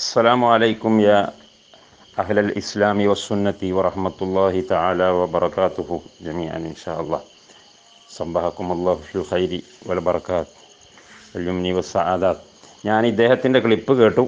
السلام عليكم يا أهل الإسلام والسنة ورحمة الله تعالى وبركاته جميعا إن شاء الله صبحكم الله في الخير والبركات واليمن والسعادات ഞാൻ ഇദ്ദേഹത്തിൻ്റെ ക്ലിപ്പ് കേട്ടു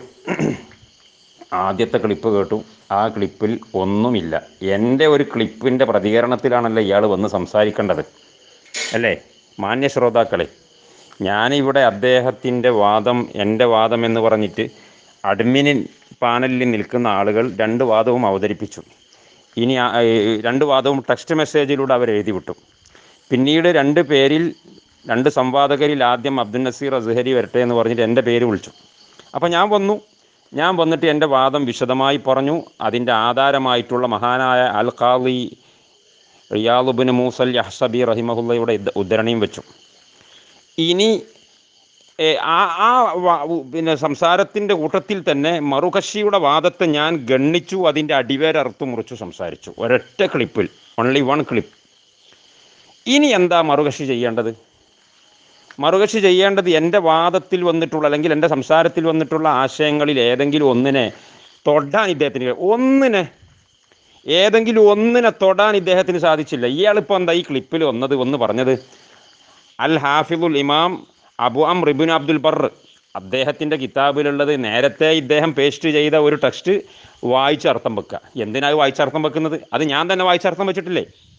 ആദ്യത്തെ ക്ലിപ്പ് കേട്ടു ആ ക്ലിപ്പിൽ ഒന്നുമില്ല എൻ്റെ ഒരു ക്ലിപ്പിൻ്റെ പ്രതികരണത്തിലാണല്ലോ ഇയാൾ വന്ന് സംസാരിക്കേണ്ടത് അല്ലേ മാന്യ ശ്രോതാക്കളെ ഞാനിവിടെ അദ്ദേഹത്തിൻ്റെ വാദം എൻ്റെ വാദം എന്ന് പറഞ്ഞിട്ട് അഡ്മിനിൻ പാനലിൽ നിൽക്കുന്ന ആളുകൾ രണ്ട് വാദവും അവതരിപ്പിച്ചു ഇനി ആ- ഏ, രണ്ട് വാദവും ടെക്സ്റ്റ് മെസ്സേജിലൂടെ അവർ എഴുതി വിട്ടു പിന്നീട് രണ്ട് പേരിൽ രണ്ട് സംവാദകരിൽ ആദ്യം അബ്ദുൽ നസീർ അസ്ഹരി വരട്ടെ എന്ന് പറഞ്ഞിട്ട് എൻ്റെ പേര് വിളിച്ചു അപ്പോൾ ഞാൻ വന്നു ഞാൻ വന്നിട്ട് എൻ്റെ വാദം വിശദമായി പറഞ്ഞു അതിൻ്റെ ആധാരമായിട്ടുള്ള മഹാനായ അൽ ഖാലി റിയാലുബിൻ മൂസൽ യഹ്സബി റഹിമഹുല്ലയുടെ ഇദ് ഉദ്ധരണിയും വെച്ചു ഇനി ഏ, ആ ആ വ- ഉ- പിന്നെ സംസാരത്തിൻ്റെ കൂട്ടത്തിൽ തന്നെ മറുകക്ഷിയുടെ വാദത്തെ ഞാൻ ഗണ്ണിച്ചു അതിൻ്റെ അടിവേരറുത്ത് മുറിച്ചു സംസാരിച്ചു ഒരൊറ്റ ക്ലിപ്പിൽ ഓൺലി വൺ ക്ലിപ്പ് ഇനി എന്താ മറുകക്ഷി ചെയ്യേണ്ടത് മറുകക്ഷി ചെയ്യേണ്ടത് എൻ്റെ വാദത്തിൽ വന്നിട്ടുള്ള അല്ലെങ്കിൽ എൻ്റെ സംസാരത്തിൽ വന്നിട്ടുള്ള ആശയങ്ങളിൽ ഏതെങ്കിലും ഒന്നിനെ തൊടാൻ ഇദ്ദേഹത്തിന് കഴി- ഒന്നിനെ ഏതെങ്കിലും ഒന്നിനെ തൊടാൻ ഇദ്ദേഹത്തിന് സാധിച്ചില്ല ഇയാളിപ്പോൾ എന്താ ഈ ക്ലിപ്പിൽ വന്നത് ഒന്ന് പറഞ്ഞത് അൽ ഹാഫിദുൽ ഇമാം അബു അം റിബുൻ അബ്ദുൽ ബർ അദ്ദേഹത്തിൻ്റെ കിതാബിലുള്ളത് നേരത്തെ ഇദ്ദേഹം പേസ്റ്റ് ചെയ്ത ഒരു ടെക്സ്റ്റ് വായിച്ചർത്ഥം വെക്കുക എന്തിനാണ് വായിച്ചർത്ഥം വെക്കുന്നത് അത് ഞാൻ തന്നെ വായിച്ചർത്ഥം വെച്ചിട്ടില്ലേ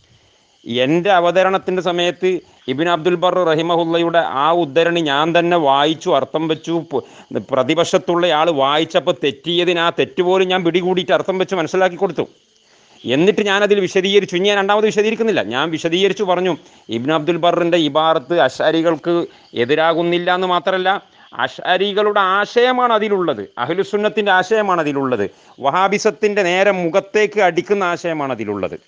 എൻ്റെ അവതരണത്തിൻ്റെ സമയത്ത് ഇബിൻ അബ്ദുൽ ബർ റഹിമഹുല്ലയുടെ ആ ഉദ്ധരണി ഞാൻ തന്നെ വായിച്ചു അർത്ഥം വെച്ചു പ്- പ്രതിപക്ഷത്തുള്ള ആൾ വായിച്ചപ്പോൾ തെറ്റിയതിന് ആ തെറ്റ് പോലും ഞാൻ പിടികൂടിയിട്ട് അർത്ഥം വെച്ച് മനസ്സിലാക്കി കൊടുത്തു എന്നിട്ട് ഞാനതിൽ വിശദീകരിച്ചു ഇനി ഞാൻ രണ്ടാമത് വിശദീകരിക്കുന്നില്ല ഞാൻ വിശദീകരിച്ചു പറഞ്ഞു ഇബ്ൻ അബ്ദുൽ ബറിൻ്റെ ഇബാറത്ത് അഷാരികൾക്ക് എതിരാകുന്നില്ല എന്ന് മാത്രമല്ല അഷാരികളുടെ ആശയമാണ് അതിലുള്ളത് അഹ്ലുസുന്നത്തിൻ്റെ ആശയമാണ് അതിലുള്ളത് വഹാബിസത്തിൻ്റെ നേരെ മുഖത്തേക്ക് അടിക്കുന്ന ആശയമാണ് അതിലുള്ളത്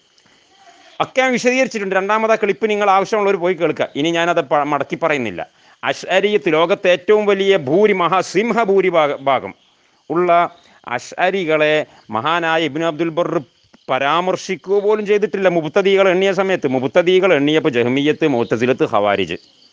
ഒക്കെ ഞാൻ വിശദീകരിച്ചിട്ടുണ്ട് രണ്ടാമത്തെ ക്ലിപ്പ് നിങ്ങൾ ആവശ്യമുള്ളവർ പോയി കേൾക്കുക ഇനി ഞാനത് പ- മടക്കി പറയുന്നില്ല അഷ്അരിയത്ത് ലോകത്തെ ഏറ്റവും വലിയ ഭൂരി മഹാസിംഹ ഭൂരിഭാഗ ഭാഗം ഉള്ള അഷ്അരികളെ മഹാനായ ഇബ്നു അബ്ദുൽ ബർ പരാമർശിക്കുക പോലും ചെയ്തിട്ടില്ല മുബത്തദീകൾ എണ്ണിയ സമയത്ത് മുബത്തദീകൾ എണ്ണിയപ്പോൾ ജഹ്മിയത്ത് മുത്തസിലത്ത് ഹവാരിജ്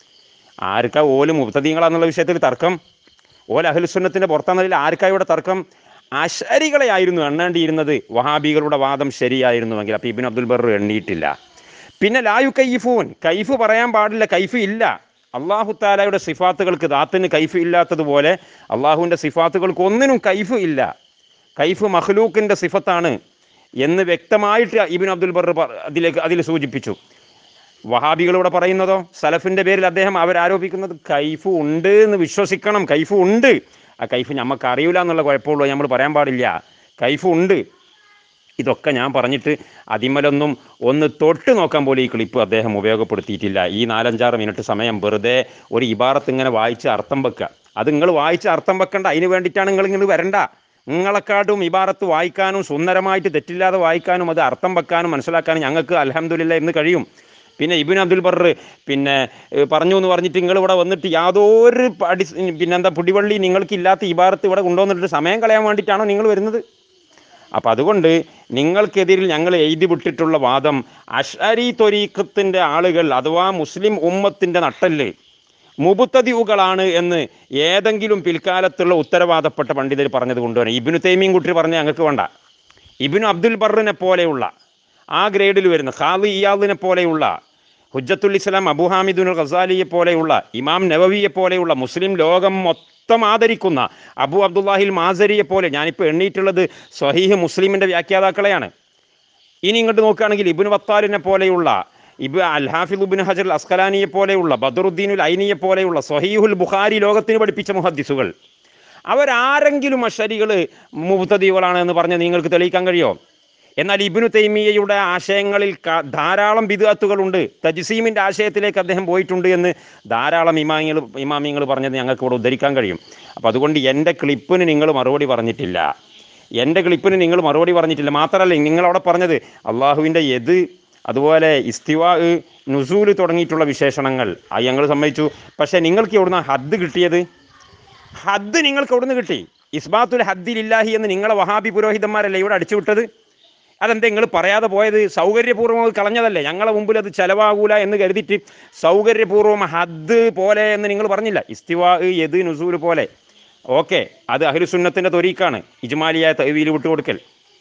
ആർക്കാ ഓല് മുബത്തദീങ്ങളാന്നുള്ള വിഷയത്തിൽ തർക്കം ഓല അഹ്ലുസുന്നത്തിൻ്റെ പുറത്താന്നതിൽ ആർക്കാ ഇവിടെ തർക്കം അശരികളെ ആയിരുന്നു എണ്ണേണ്ടിയിരുന്നത് വഹാബികളുടെ വാദം ശരിയായിരുന്നുവെങ്കിൽ അപ്പോൾ ഇബിൻ അബ്ദുൽ ബർ എണ്ണിയിട്ടില്ല പിന്നെ ലായു കൈഫൂൻ കൈഫ് പറയാൻ പാടില്ല കൈഫ് ഇല്ല അള്ളാഹു താലയുടെ സിഫാത്തുകൾക്ക് ദാത്തിന് കൈഫ് ഇല്ലാത്തതുപോലെ അള്ളാഹുവിൻ്റെ സിഫാത്തുകൾക്ക് ഒന്നിനും കൈഫ് ഇല്ല കൈഫ് മഖ്ലൂക്കിൻ്റെ സിഫത്താണ് എന്ന് വ്യക്തമായിട്ട് ഇബിൻ അബ്ദുൽ ബർ പ- അതിലേക്ക് അതിൽ സൂചിപ്പിച്ചു വഹാബികളിവിടെ പറയുന്നതോ സലഫിൻ്റെ പേരിൽ അദ്ദേഹം അവരാരോപിക്കുന്നത് കൈഫ് ഉണ്ട് എന്ന് വിശ്വസിക്കണം കൈഫ് ഉണ്ട് ആ കൈഫ് നമുക്ക് അറിയില്ല എന്നുള്ള കുഴപ്പമുള്ളൂ നമ്മൾ പറയാൻ പാടില്ല കൈഫ് ഉണ്ട് ഇതൊക്കെ ഞാൻ പറഞ്ഞിട്ട് അതിമലൊന്നും ഒന്ന് തൊട്ട് നോക്കാൻ പോലും ഈ ക്ലിപ്പ് അദ്ദേഹം ഉപയോഗപ്പെടുത്തിയിട്ടില്ല ഈ നാലഞ്ചാറ് മിനിറ്റ് സമയം വെറുതെ ഒരു ഇബാറത്ത് ഇങ്ങനെ വായിച്ച് അർത്ഥം വെക്കുക അത് നിങ്ങൾ വായിച്ച് അർത്ഥം വെക്കണ്ട അതിന് വേണ്ടിയിട്ടാണ് നിങ്ങൾ ഇങ്ങനെ വരണ്ട നിങ്ങളെക്കാട്ടും ഇബാറത്ത് വായിക്കാനും സുന്ദരമായിട്ട് തെറ്റില്ലാതെ വായിക്കാനും അത് അർത്ഥം വെക്കാനും മനസ്സിലാക്കാനും ഞങ്ങൾക്ക് അലഹമില്ല എന്ന് കഴിയും പിന്നെ ഇബിൻ അബ്ദുൽ ബർ പിന്നെ ഏഹ്, പറഞ്ഞു എന്ന് പറഞ്ഞിട്ട് നിങ്ങൾ ഇവിടെ വന്നിട്ട് യാതൊരു അടി പിന്നെന്താ പിടിവള്ളി നിങ്ങൾക്കില്ലാത്ത ഇബാറത്ത് ഇവിടെ കൊണ്ടുവന്നിട്ട് സമയം കളയാൻ വേണ്ടിയിട്ടാണോ നിങ്ങൾ വരുന്നത് അപ്പം അതുകൊണ്ട് നിങ്ങൾക്കെതിരിൽ ഞങ്ങൾ എഴുതി വിട്ടിട്ടുള്ള വാദം അഷരി തൊരീഖത്തിൻ്റെ ആളുകൾ അഥവാ മുസ്ലിം ഉമ്മത്തിൻ്റെ നട്ടല് മുബുത്തതിവുകളാണ് എന്ന് ഏതെങ്കിലും പിൽക്കാലത്തുള്ള ഉത്തരവാദപ്പെട്ട പണ്ഡിതർ പറഞ്ഞത് കൊണ്ടുവരാം ഇബിനു തൈമീൻ കുട്ടി പറഞ്ഞ ഞങ്ങൾക്ക് വേണ്ട ഇബിനു അബ്ദുൽ ബറിനെ പോലെയുള്ള ആ ഗ്രേഡിൽ വരുന്ന ഖാദി ഇയാദിനെ പോലെയുള്ള ഹുജ്ജത്തുൽ ഇസ്ലാം അബു ഹാമിദുൽ ഖസാലിയെ പോലെയുള്ള ഇമാം നവവിയെ പോലെയുള്ള മുസ്ലിം ലോകം മൊത്തം ആദരിക്കുന്ന അബു അബ്ദുല്ലാഹിൽ മാസരിയെ പോലെ ഞാനിപ്പോൾ എണ്ണീറ്റുള്ളത് സ്വഹീഹ് മുസ്ലിമിൻ്റെ വ്യാഖ്യാതാക്കളെയാണ് ഇനി ഇങ്ങോട്ട് നോക്കുകയാണെങ്കിൽ ഇബിൻ വത്താലിനെ പോലെയുള്ള ഇബ് അൽ ഹാഫിദ് ഉബിൻ ഹജർ അസ്കലാനിയെ പോലെയുള്ള ബദറുദ്ദീനുൽ ഐനിയെ പോലെയുള്ള സ്വഹീഹുൽ ബുഖാരി ലോകത്തിന് പഠിപ്പിച്ച മുഹദ്ദിസുകൾ അവരാരെങ്കിലും അഷരികൾ മുഹത്തദീകളാണ് എന്ന് പറഞ്ഞ് നിങ്ങൾക്ക് തെളിയിക്കാൻ കഴിയോ എന്നാൽ ഇബിനു തൈമിയയുടെ ആശയങ്ങളിൽ ക- ധാരാളം ബിദുഅത്തുകളുണ്ട് തജ്സീമിൻ്റെ ആശയത്തിലേക്ക് അദ്ദേഹം പോയിട്ടുണ്ട് എന്ന് ധാരാളം ഇമാമിങ്ങൾ ഇമാമിങ്ങൾ പറഞ്ഞത് ഞങ്ങൾക്ക് ഇവിടെ ഉദ്ധരിക്കാൻ കഴിയും അപ്പോൾ അതുകൊണ്ട് എൻ്റെ ക്ലിപ്പിന് നിങ്ങൾ മറുപടി പറഞ്ഞിട്ടില്ല എൻ്റെ ക്ലിപ്പിന് നിങ്ങൾ മറുപടി പറഞ്ഞിട്ടില്ല മാത്രമല്ല നിങ്ങളവിടെ പറഞ്ഞത് അള്ളാഹുവിൻ്റെ എത് അതുപോലെ ഇസ്തിവാ നുസൂല് തുടങ്ങിയിട്ടുള്ള വിശേഷണങ്ങൾ അത് ഞങ്ങൾ സമ്മതിച്ചു പക്ഷേ നിങ്ങൾക്ക് എവിടുന്ന ഹദ് കിട്ടിയത് ഹദ് നിങ്ങൾക്ക് എവിടുന്ന് കിട്ടി ഇസ്ബാത്തുൽ ഹദ്ദിലില്ലാഹി എന്ന് നിങ്ങളെ വഹാബി പുരോഹിതന്മാരല്ലേ ഇവിടെ അടിച്ചുവിട്ടത് അതെന്താ നിങ്ങൾ പറയാതെ പോയത് സൗകര്യപൂർവ്വം അത് കളഞ്ഞതല്ലേ ഞങ്ങളെ മുമ്പിൽ അത് ചെലവാകൂല എന്ന് കരുതിയിട്ട് സൗകര്യപൂർവ്വം ഹദ് പോലെ എന്ന് നിങ്ങൾ പറഞ്ഞില്ല ഇസ്തിവാ യദ് നുസൂല് പോലെ ഓക്കെ അത് അഹ്ലുസുന്നത്തിൻ്റെ തൊരീക്കാണ് ഇജ്മാലിയായ തഹവീൽ വിട്ടുകൊടുക്കൽ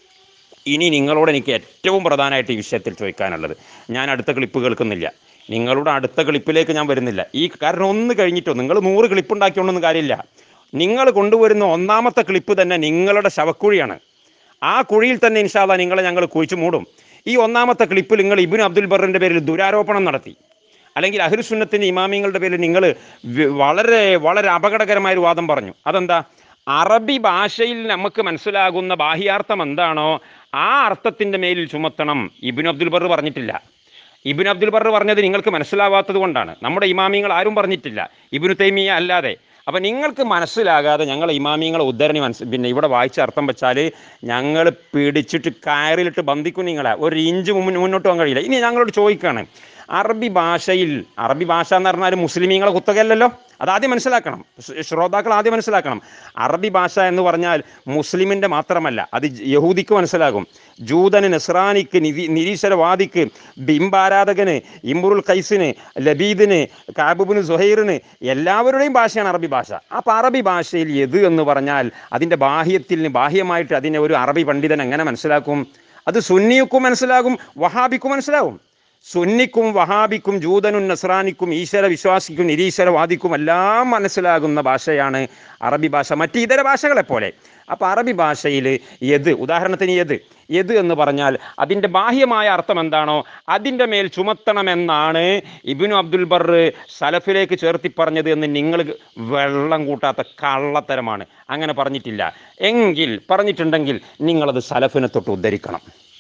ഇനി നിങ്ങളോട് എനിക്ക് ഏറ്റവും പ്രധാനമായിട്ട് ഈ വിഷയത്തിൽ ചോദിക്കാനുള്ളത് ഞാൻ അടുത്ത ക്ലിപ്പ് കേൾക്കുന്നില്ല നിങ്ങളുടെ അടുത്ത ക്ലിപ്പിലേക്ക് ഞാൻ വരുന്നില്ല ഈ കാരണം ഒന്ന് കഴിഞ്ഞിട്ടോ നിങ്ങൾ നൂറ് ക്ലിപ്പ് ഉണ്ടാക്കിയോണ്ടൊന്നും കാര്യമില്ല നിങ്ങൾ കൊണ്ടുവരുന്ന ഒന്നാമത്തെ ക്ലിപ്പ് തന്നെ നിങ്ങളുടെ ശവക്കുഴിയാണ് ആ കുഴിയിൽ തന്നെ ഇൻഷാല്ല നിങ്ങളെ ഞങ്ങൾ കുഴിച്ചു മൂടും ഈ ഒന്നാമത്തെ ക്ലിപ്പിൽ നിങ്ങൾ ഇബിൻ അബ്ദുൽ ബറിൻ്റെ പേരിൽ ദുരാരോപണം നടത്തി അല്ലെങ്കിൽ അഹ്ലുസുന്നത്തിൻ്റെ ഇമാമിങ്ങളുടെ പേരിൽ നിങ്ങൾ വ- വളരെ വളരെ അപകടകരമായ ഒരു വാദം പറഞ്ഞു അതെന്താ അറബി ഭാഷയിൽ നമുക്ക് മനസ്സിലാകുന്ന ബാഹ്യാർത്ഥം എന്താണോ ആ അർത്ഥത്തിൻ്റെ മേലിൽ ചുമത്തണം ഇബിൻ അബ്ദുൽ ബർ പറഞ്ഞിട്ടില്ല ഇബിൻ അബ്ദുൽ ബർ പറഞ്ഞത് നിങ്ങൾക്ക് മനസ്സിലാവാത്തത് കൊണ്ടാണ് നമ്മുടെ ഇമാമിങ്ങൾ ആരും പറഞ്ഞിട്ടില്ല ഇബിനു തൈമിയ അല്ലാതെ അപ്പം നിങ്ങൾക്ക് മനസ്സിലാകാതെ ഞങ്ങൾ ഇമാമിങ്ങളെ ഉദ്ധരണി മനസ്സ് പിന്നെ ഇവിടെ വായിച്ച അർത്ഥം വെച്ചാൽ ഞങ്ങൾ പിടിച്ചിട്ട് കയറിലിട്ട് ബന്ധിക്കും നിങ്ങളെ ഒരു ഇഞ്ച് മുൻ മുന്നോട്ട് പോകാൻ കഴിയില്ല ഇനി ഞങ്ങളോട് ചോദിക്കുകയാണ് അറബി ഭാഷയിൽ അറബി ഭാഷ എന്ന് പറഞ്ഞാൽ മുസ്ലിമീങ്ങളെ കുത്തകയല്ലല്ലോ അത് ആദ്യം മനസ്സിലാക്കണം ശ്ര- ശ്രോതാക്കൾ ആദ്യം മനസ്സിലാക്കണം അറബി ഭാഷ എന്ന് പറഞ്ഞാൽ മുസ്ലിമിൻ്റെ മാത്രമല്ല അത് യഹൂദിക്ക് മനസ്സിലാകും ജൂതന് നസ്രാനിക്ക് നിരി നിരീശ്വരവാദിക്ക് ബിംബാരാധകന് ഇമ്രുൽ ഖൈസിന് ലബീദിന് കാബുബിന് സുഹൈറിന് എല്ലാവരുടെയും ഭാഷയാണ് അറബി ഭാഷ അപ്പോൾ അറബി ഭാഷയിൽ എത് എന്ന് പറഞ്ഞാൽ അതിൻ്റെ ബാഹ്യത്തിൽ ബാഹ്യമായിട്ട് അതിനെ ഒരു അറബി പണ്ഡിതൻ എങ്ങനെ മനസ്സിലാക്കും അത് സുന്നിക്കും മനസ്സിലാകും വഹാബിക്കും മനസ്സിലാകും സുന്നിക്കും വഹാബിക്കും ജൂതനും നസ്രാനിക്കും ഈശ്വര വിശ്വാസിക്കും നിരീശ്വരവാദിക്കും എല്ലാം മനസ്സിലാകുന്ന ഭാഷയാണ് അറബി ഭാഷ മറ്റ് ഇതര ഭാഷകളെ പോലെ അപ്പോൾ അറബി ഭാഷയിൽ യത് ഉദാഹരണത്തിന് യത് യത് എന്ന് പറഞ്ഞാൽ അതിൻ്റെ ബാഹ്യമായ അർത്ഥം എന്താണോ അതിൻ്റെ മേൽ ചുമത്തണമെന്നാണ് ഇബിനു അബ്ദുൽ ബർ സലഫിലേക്ക് ചേർത്തി പറഞ്ഞത് എന്ന് നിങ്ങൾ വെള്ളം കൂട്ടാത്ത കള്ളത്തരമാണ് അങ്ങനെ പറഞ്ഞിട്ടില്ല എങ്കിൽ പറഞ്ഞിട്ടുണ്ടെങ്കിൽ നിങ്ങളത് സലഫിനെ തൊട്ട് ഉദ്ധരിക്കണം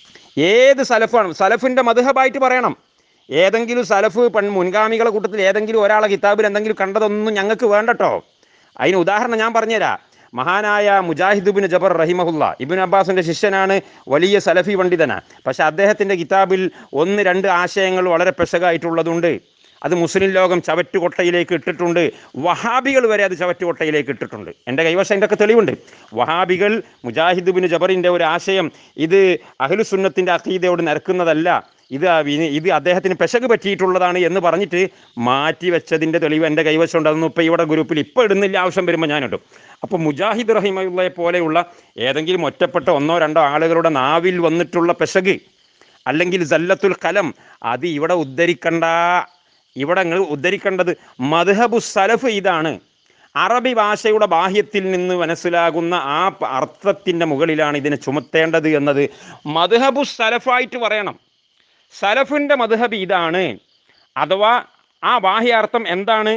ഏത് സലഫാണ് സലഫിൻ്റെ മധുഹബായിട്ട് പറയണം ഏതെങ്കിലും സലഫ് പൺ മുൻഗാമികളെ കൂട്ടത്തിൽ ഏതെങ്കിലും ഒരാളെ കിതാബിൽ എന്തെങ്കിലും കണ്ടതൊന്നും ഞങ്ങൾക്ക് വേണ്ടട്ടോ അതിന് ഉദാഹരണം ഞാൻ പറഞ്ഞുതരാം മഹാനായ മുജാഹിദുബിൻ ജബർ റഹിമഹുല്ല ഇബിൻ അബ്ബാസിൻ്റെ ശിഷ്യനാണ് വലിയ സലഫി പണ്ഡിതനാണ് പക്ഷെ അദ്ദേഹത്തിൻ്റെ കിതാബിൽ ഒന്ന് രണ്ട് ആശയങ്ങൾ വളരെ പെശകായിട്ടുള്ളതുണ്ട് അത് മുസ്ലിം ലോകം ചവറ്റുകൊട്ടയിലേക്ക് ഇട്ടിട്ടുണ്ട് വഹാബികൾ വരെ അത് ചവറ്റുകൊട്ടയിലേക്ക് ഇട്ടിട്ടുണ്ട് എൻ്റെ കൈവശം അതിൻ്റെ ഒക്കെ തെളിവുണ്ട് വഹാബികൾ മുജാഹിദ് ബിൻ ജബറിൻ്റെ ഒരു ആശയം ഇത് അഹ്ലുസുന്നത്തിൻ്റെ അഖീദയോട് നിരക്കുന്നതല്ല ഇത് ആ വിനി- ഇത് അദ്ദേഹത്തിന് പെശക് പറ്റിയിട്ടുള്ളതാണ് എന്ന് പറഞ്ഞിട്ട് മാറ്റി വെച്ചതിൻ്റെ തെളിവ് എൻ്റെ കൈവശമുണ്ട് അതൊന്നും ഇപ്പോൾ ഇവിടെ ഗ്രൂപ്പിൽ ഇപ്പോൾ ഇടുന്നില്ല ആവശ്യം വരുമ്പോൾ ഞാൻ ഇടും അപ്പോൾ മുജാഹിദ് റഹിമുള്ളയെ പോലെയുള്ള ഏതെങ്കിലും ഒറ്റപ്പെട്ട ഒന്നോ രണ്ടോ ആളുകളുടെ നാവിൽ വന്നിട്ടുള്ള പെശക് അല്ലെങ്കിൽ സല്ലത്തുൽ കലം അത് ഇവിടെ ഉദ്ധരിക്കണ്ട ഇവിടെ നിങ്ങൾ ഉദ്ധരിക്കേണ്ടത് മദ്ഹബു സലഫ് ഇതാണ് അറബി ഭാഷയുടെ ബാഹ്യത്തിൽ നിന്ന് മനസ്സിലാകുന്ന ആ പ- അർത്ഥത്തിൻ്റെ മുകളിലാണ് ഇതിനെ ചുമത്തേണ്ടത് എന്നത് മദ്ഹബു സലഫായിട്ട് പറയണം സലഫിൻ്റെ മദ്ഹബ് ഇതാണ് അഥവാ ആ ബാഹ്യാർത്ഥം എന്താണ്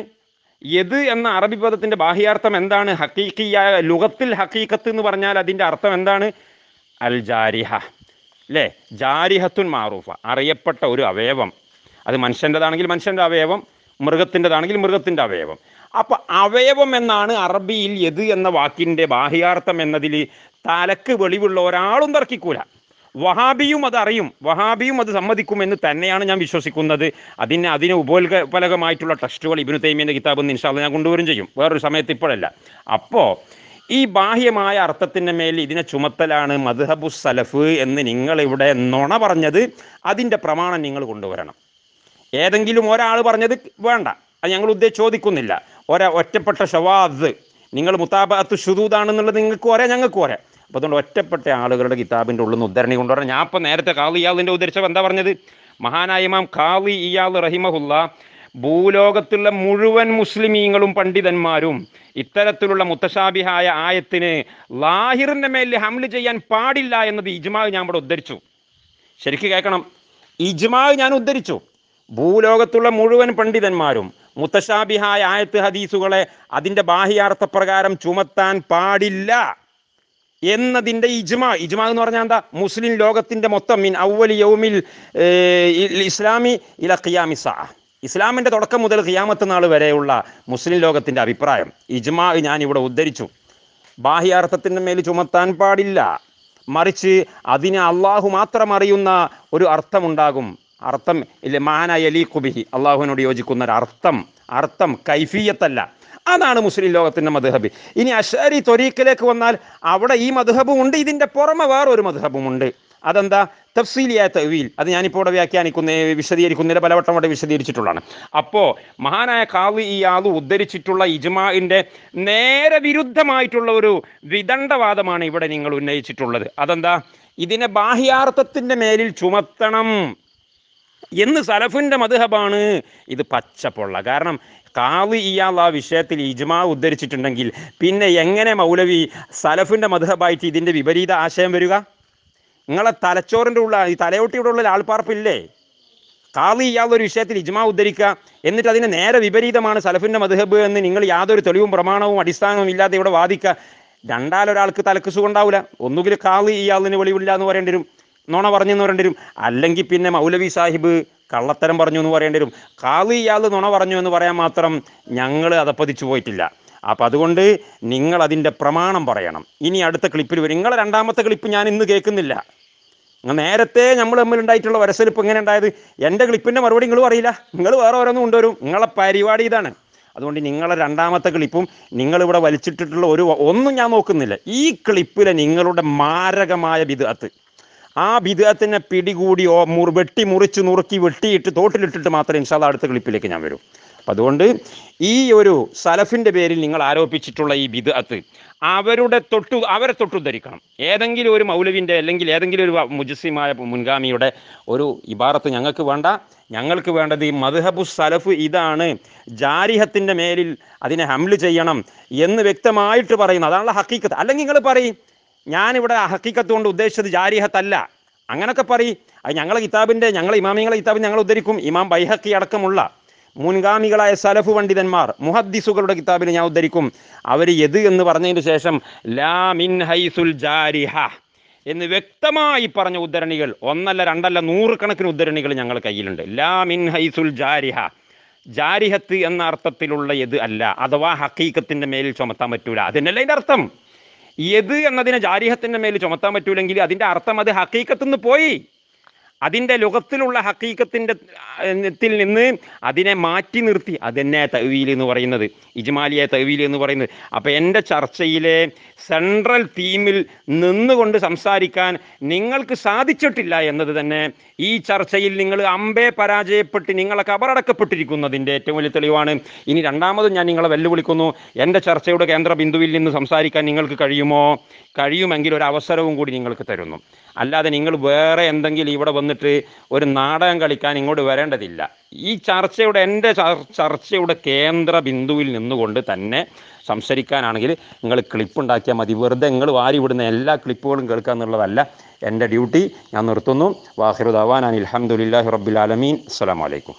യത് എന്ന അറബി പദത്തിൻ്റെ ബാഹ്യാർത്ഥം എന്താണ് ഹക്കീക്കിയായ ലുഗത്തിൽ ഹക്കീക്കത്ത് എന്ന് പറഞ്ഞാൽ അതിൻ്റെ അർത്ഥം എന്താണ് അൽ ജാരിഹ അല്ലേ ജാരിഹത്തുൻ മാറൂഫ അറിയപ്പെട്ട ഒരു അവയവം അത് മനുഷ്യൻ്റെതാണെങ്കിൽ മനുഷ്യൻ്റെ അവയവം മൃഗത്തിൻ്റെതാണെങ്കിൽ മൃഗത്തിൻ്റെ അവയവം അപ്പോൾ അവയവം എന്നാണ് അറബിയിൽ യത് എന്ന വാക്കിൻ്റെ ബാഹ്യാർത്ഥം എന്നതിൽ തലക്ക് വെളിവുള്ള ഒരാളും തർക്കിക്കൂല വഹാബിയും അത് അറിയും വഹാബിയും അത് സമ്മതിക്കുമെന്ന് തന്നെയാണ് ഞാൻ വിശ്വസിക്കുന്നത് അതിന് അതിന് ഉപോത്ഫലകമായിട്ടുള്ള ടെസ്റ്റുകൾ ഇബിനു തൈമിൻ്റെ കിതാബ് എന്ന് ഇൻഷാല്ല ഞാൻ കൊണ്ടുവരും ചെയ്യും വേറൊരു സമയത്ത് ഇപ്പോഴല്ല അപ്പോൾ ഈ ബാഹ്യമായ അർത്ഥത്തിൻ്റെ മേൽ ഇതിനെ ചുമത്തലാണ് മദ്ഹബു സലഫ് എന്ന് നിങ്ങളിവിടെ നുണ പറഞ്ഞത് അതിൻ്റെ പ്രമാണം നിങ്ങൾ കൊണ്ടുവരണം ഏതെങ്കിലും ഒരാൾ പറഞ്ഞത് വേണ്ട അത് ഞങ്ങൾ ഉദ്ദേശിച്ച് ചോദിക്കുന്നില്ല ഒര ഒറ്റപ്പെട്ട ഷവാദ് നിങ്ങൾ മുത്താബത്ത് ഷുദൂദാണെന്നുള്ളത് നിങ്ങൾക്ക് ഒരേ ഞങ്ങൾക്ക് ഒരേ അപ്പോൾ അതുകൊണ്ട് ഒറ്റപ്പെട്ട ആളുകളുടെ കിതാബിൻ്റെ ഉള്ളിൽ നിന്ന് ഉദ്ധരണി കൊണ്ടുവരണം ഞാൻ ഇപ്പോൾ നേരത്തെ കാളി ഇയാളിൻ്റെ ഉദ്ധരിച്ചപ്പോൾ എന്താ പറഞ്ഞത് മഹാനായ ഇമാം കാളി ഇയാൾ റഹിമഹുല്ല ഭൂലോകത്തുള്ള മുഴുവൻ മുസ്ലിമീങ്ങളും പണ്ഡിതന്മാരും ഇത്തരത്തിലുള്ള മുത്തശാബിഹായ ആയത്തിന് ലാഹിറിൻ്റെ മേലിൽ ഹംല് ചെയ്യാൻ പാടില്ല എന്നത് ഇജ്മാ ഞാൻ ഇവിടെ ഉദ്ധരിച്ചു ശരിക്ക് കേൾക്കണം ഇജ്മാ ഞാൻ ഉദ്ധരിച്ചു ഭൂലോകത്തുള്ള മുഴുവൻ പണ്ഡിതന്മാരും മുത്തശാബിഹായ ആയത്ത് ഹദീസുകളെ അതിൻ്റെ ബാഹ്യാർത്ഥ പ്രകാരം ചുമത്താൻ പാടില്ല എന്നതിൻ്റെ ഇജ്മാ ഇജ്മാ എന്ന് പറഞ്ഞാൽ എന്താ മുസ്ലിം ലോകത്തിൻ്റെ മൊത്തം മിൻ ഔവലി യൗമിൽ ഏഹ്, ഇൽ ഇസ്ലാമി ഇല ഖിയാമിസ ഇസ്ലാമിൻ്റെ തുടക്കം മുതൽ ഖിയാമത്ത് നാൾ വരെയുള്ള മുസ്ലിം ലോകത്തിൻ്റെ അഭിപ്രായം ഇജ്മാ ഞാൻ ഇവിടെ ഉദ്ധരിച്ചു ബാഹ്യാർത്ഥത്തിൻ്റെ മേൽ ചുമത്താൻ പാടില്ല മറിച്ച് അതിന് അള്ളാഹു മാത്രം അറിയുന്ന ഒരു അർത്ഥമുണ്ടാകും അർത്ഥം ഇല്ല മാനായ അലി കുബിഹി അള്ളാഹുവിനോട് യോജിക്കുന്ന ഒരു അർത്ഥം അർത്ഥം കൈഫിയത്തല്ല അതാണ് മുസ്ലിം ലോകത്തിൻ്റെ മധുഹബ് ഇനി അഷാരി ത്വരീക്കിലേക്ക് വന്നാൽ അവിടെ ഈ മധുഹബും ഉണ്ട് ഇതിൻ്റെ പുറമെ വേറൊരു മധുഹബും ഉണ്ട് അതെന്താ തഫ്സീലിയായ തവീൽ അത് ഞാനിപ്പോൾ ഇവിടെ വ്യാഖ്യാനിക്കുന്ന വിശദീകരിക്കുന്നില്ല പലവട്ടം ഇവിടെ വിശദീകരിച്ചിട്ടുള്ളതാണ് അപ്പോൾ മഹാനായ കാവി ഈ ആള് ഉദ്ധരിച്ചിട്ടുള്ള ഇജ്മാഇൻ്റെ നേരെ വിരുദ്ധമായിട്ടുള്ള ഒരു വിദണ്ഡവാദമാണ് ഇവിടെ നിങ്ങൾ ഉന്നയിച്ചിട്ടുള്ളത് അതെന്താ ഇതിനെ ബാഹ്യാർത്ഥത്തിൻ്റെ മേലിൽ ചുമത്തണം എന്ന് സലഫിൻ്റെ മധുഹബാണ് ഇത് പച്ചപ്പൊള്ള കാരണം കാവി ഇയാൾ ആ വിഷയത്തിൽ ഇജ്മാ ഉദ്ധരിച്ചിട്ടുണ്ടെങ്കിൽ പിന്നെ എങ്ങനെ മൗലവി സലഫിൻ്റെ മധുഹബായിട്ട് ഇതിൻ്റെ വിപരീത ആശയം വരിക നിങ്ങളെ തലച്ചോറിൻ്റെ ഉള്ള ഈ തലയോട്ടിയുടെ ഉള്ളിൽ ആൾപ്പാർപ്പില്ലേ കാളി ഇയാൾ ഒരു വിഷയത്തിൽ ഇജ്മാ ഉദ്ധരിക്കുക എന്നിട്ട് അതിന് നേരെ വിപരീതമാണ് സലഫിൻ്റെ മധുഹബ് എന്ന് നിങ്ങൾ യാതൊരു തെളിവും പ്രമാണവും അടിസ്ഥാനവും ഇല്ലാതെ ഇവിടെ വാദിക്കുക രണ്ടാലൊരാൾക്ക് തലക്ക് സുഖം ഉണ്ടാവില്ല ഒന്നുകിൽ കാളി ഇയാളിന് വെളിവില്ല എന്ന് പറയേണ്ടി വരും നോണ പറഞ്ഞെന്ന് പറയേണ്ടി വരും അല്ലെങ്കിൽ പിന്നെ മൗലവി സാഹിബ് കള്ളത്തരം പറഞ്ഞു എന്ന് പറയേണ്ടി വരും കാളി ഇയാൾ നുണ പറഞ്ഞു എന്ന് പറയാൻ മാത്രം ഞങ്ങൾ അതപ്പതിച്ചു പോയിട്ടില്ല അപ്പം അതുകൊണ്ട് നിങ്ങൾ അതിൻ്റെ പ്രമാണം പറയണം ഇനി അടുത്ത ക്ലിപ്പിൽ വരും നിങ്ങളെ രണ്ടാമത്തെ ക്ലിപ്പ് ഞാൻ ഇന്ന് കേൾക്കുന്നില്ല നിങ്ങൾ നേരത്തെ നമ്മൾ തമ്മിൽ ഉണ്ടായിട്ടുള്ള വരസലിപ്പ് എങ്ങനെ ഉണ്ടായത് എൻ്റെ ക്ലിപ്പിൻ്റെ മറുപടി നിങ്ങളും അറിയില്ല നിങ്ങൾ വേറെ ഓരോന്നും കൊണ്ടുവരും നിങ്ങളെ പരിപാടി ഇതാണ് അതുകൊണ്ട് നിങ്ങളെ രണ്ടാമത്തെ ക്ലിപ്പും നിങ്ങളിവിടെ വലിച്ചിട്ടിട്ടുള്ള ഒരു ഒന്നും ഞാൻ നോക്കുന്നില്ല ഈ ക്ലിപ്പിലെ നിങ്ങളുടെ മാരകമായ വിധത്ത് ആ ബിദഅത്തിനെ പിടികൂടി ഓ മുറി വെട്ടി മുറിച്ച് നുറുക്കി വെട്ടിയിട്ട് തോട്ടിലിട്ടിട്ട് മാത്രമേ ഇൻഷാല്ല അടുത്ത ക്ലിപ്പിലേക്ക് ഞാൻ വരൂ അപ്പം അതുകൊണ്ട് ഈ ഒരു സലഫിൻ്റെ പേരിൽ നിങ്ങൾ ആരോപിച്ചിട്ടുള്ള ഈ ബിദഅത്ത് അവരുടെ തൊട്ടു അവരെ തൊട്ടുദ്ധരിക്കണം ഏതെങ്കിലും ഒരു മൗലവിൻ്റെ അല്ലെങ്കിൽ ഏതെങ്കിലും ഒരു മുജസ്സിമായ മുൻഗാമിയുടെ ഒരു ഇബാറത്ത് ഞങ്ങൾക്ക് വേണ്ട ഞങ്ങൾക്ക് വേണ്ടത് ഈ മദ്ഹബു സലഫ് ഇതാണ് ജാരിഹത്തിൻ്റെ മേലിൽ അതിനെ ഹംല് ചെയ്യണം എന്ന് വ്യക്തമായിട്ട് പറയുന്നു അതാണല്ലോ ഹക്കീക്കത്ത് അല്ലെങ്കിൽ നിങ്ങൾ പറയും ഞാനിവിടെ ഹക്കീക്കത്ത് കൊണ്ട് ഉദ്ദേശിച്ചത് ജാരിഹത്തല്ല അങ്ങനൊക്കെ പറയും അത് ഞങ്ങളെ കിതാബിൻ്റെ ഞങ്ങളെ ഇമാമിങ്ങളെ കിതാബിൽ ഞങ്ങൾ ഉദ്ധരിക്കും ഇമാം ബൈഹക്കി അടക്കമുള്ള മുൻഗാമികളായ സലഫ് പണ്ഡിതന്മാർ മുഹദ്ദിസുകളുടെ കിതാബിൽ ഞാൻ ഉദ്ധരിക്കും അവർ എത് എന്ന് പറഞ്ഞതിന് ശേഷം ലാ മിൻ ഹൈസുൽ ജാരിഹ എന്ന് വ്യക്തമായി പറഞ്ഞ ഉദ്ധരണികൾ ഒന്നല്ല രണ്ടല്ല നൂറുകണക്കിന് ഉദ്ധരണികൾ ഞങ്ങളുടെ കയ്യിലുണ്ട് ലാ മിൻ ഹൈസുൽ ജാരിഹ ജാരിഹത്ത് എന്ന അർത്ഥത്തിലുള്ള എത് അല്ല അഥവാ ഹക്കീക്കത്തിൻ്റെ മേലിൽ ചുമത്താൻ പറ്റൂല അതിനല്ല അതിൻ്റെ അർത്ഥം എത് എന്നതിനെ ജാരിഹത്തിൻ്റെ മേൽ ചുമത്താൻ പറ്റൂലെങ്കിൽ അതിൻ്റെ അർത്ഥം അത് ഹക്കീക്കത്തുനിന്ന് പോയി അതിൻ്റെ ലുഖത്തിലുള്ള ഹക്കീക്കത്തിൻ്റെ ത്തിൽ നിന്ന് അതിനെ മാറ്റി നിർത്തി അതെന്നെ തവീൽ എന്ന് പറയുന്നത് ഇജ്മാലിയ തവീൽ എന്ന് പറയുന്നത് അപ്പോൾ എൻ്റെ ചർച്ചയിലെ സെൻട്രൽ തീമിൽ നിന്നുകൊണ്ട് സംസാരിക്കാൻ നിങ്ങൾക്ക് സാധിച്ചിട്ടില്ല എന്നത് തന്നെ ഈ ചർച്ചയിൽ നിങ്ങൾ അമ്പേ പരാജയപ്പെട്ട് നിങ്ങളെ കബറടക്കപ്പെട്ടിരിക്കുന്നതിൻ്റെ ഏറ്റവും വലിയ തെളിവാണ് ഇനി രണ്ടാമതും ഞാൻ നിങ്ങളെ വെല്ലുവിളിക്കുന്നു എൻ്റെ ചർച്ചയുടെ കേന്ദ്ര ബിന്ദുവിൽ നിന്ന് സംസാരിക്കാൻ നിങ്ങൾക്ക് കഴിയുമോ കഴിയുമെങ്കിൽ ഒരു അവസരവും കൂടി നിങ്ങൾക്ക് തരുന്നു അല്ലാതെ നിങ്ങൾ വേറെ എന്തെങ്കിലും ഇവിടെ വന്നിട്ട് ഒരു നാടകം കളിക്കാൻ ഇങ്ങോട്ട് വരേണ്ടതില്ല ഈ ചർച്ചയുടെ എൻ്റെ ചർച്ചയുടെ കേന്ദ്ര ബിന്ദുവിൽ നിന്നുകൊണ്ട് തന്നെ സംസാരിക്കാനാണെങ്കിൽ നിങ്ങൾ ക്ലിപ്പ് ഉണ്ടാക്കിയാൽ മതി വെറുതെ നിങ്ങൾ വാരി വിടുന്ന എല്ലാ ക്ലിപ്പുകളും കേൾക്കുക എന്നുള്ളതല്ല എൻ്റെ ഡ്യൂട്ടി ഞാൻ നിർത്തുന്നു വാഹിറുദാവാൻ അനിൽ അലഹമുല്ലാഹി റബ്ബിൽ ആലമീൻ അസ്സാം വലൈക്കും